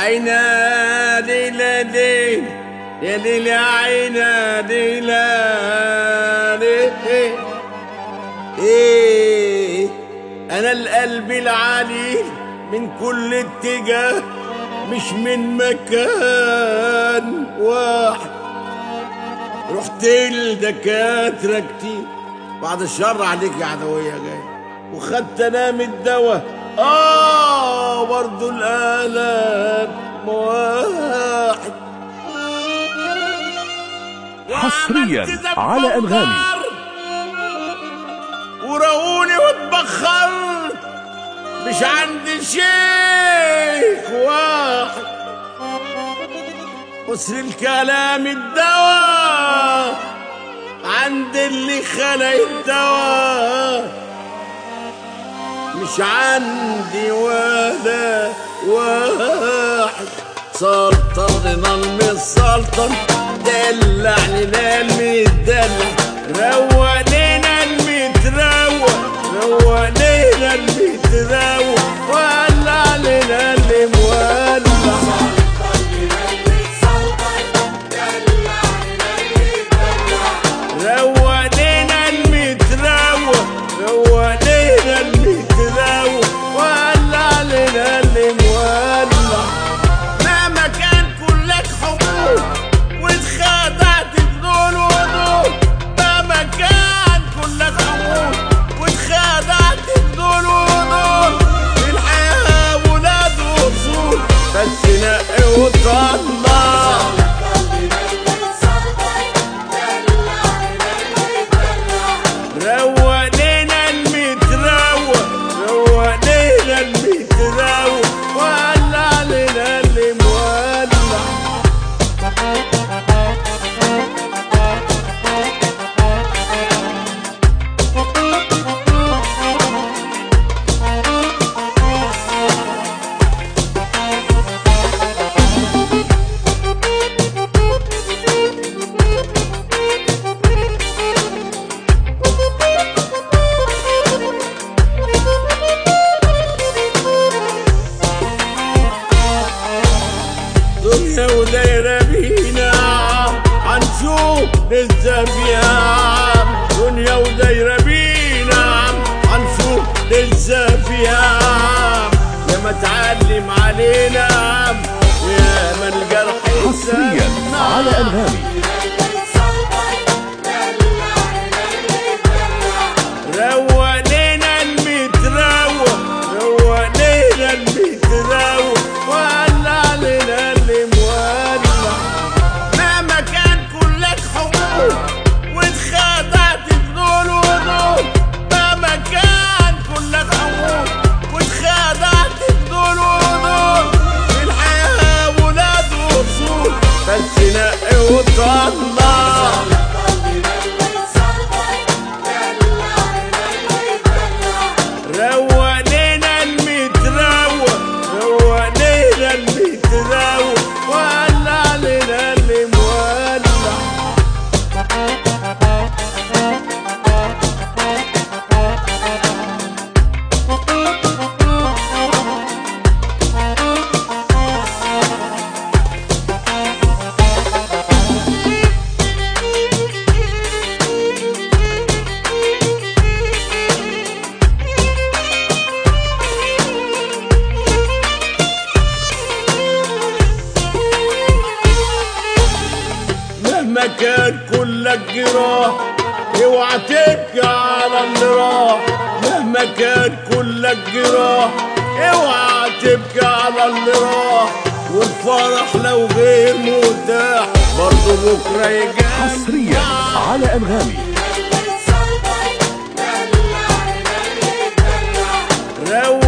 عينادي لدي يا دي عينادي لدي ايه انا القلب العليل من كل اتجاه مش من مكان واحد رحت لدكاترة كتير بعد الشر عليك يا عدوية جاي وخدت انا من الدواء اه برضو الالم واحد حصرياً وعملت على زفة أنغامي. وضار وراوني واتبخرت مش عندي شيخ واحد قصر الكلام الدواء عند اللي خلق الدواء مش عندي ولا واحد سلطننا المسلطن دلعني للمدلع روقنا المتروق روقنا المتروق ولع لنا اللي مولع روقنا المتروق روقنا المتروق ولع لنا اللي مولع مهما كان كلك حبوب واتخدعت بدون وضوء مهما كان كلك حبوب واتخدعت بدون وضوء في الحياة ولاد وصول بس نقي وطلع روقنا المتروق روقنا المتروق ولع لنا اللي مولع دنيا ودايرة بينا هنشوف لسه فيها دنيا ودايرة بينا هنشوف لسه فيها يا ما تعلم علينا ويا ما الجرح حصريا يسمع. على أنغامي روقنا المتروق روقنا المتروق ولع لنا اللي مولع مهما كان كلك حبوب واتخدعت بدون وضوء مهما كان كلك حبوب واتخدعت بدون وضوء في الحياة ولاد وصول بس نقي وطلع روقنا المتروق روقنا المتروق ولع لنا اللي مولع مهما كان كلك جراح اوعى تبكي على اللي راح مهما كان كلك جراح اوعى تبكي على اللي راح والفرح لو غير متاح برضه بكره يجي حصريا على أنغامي روق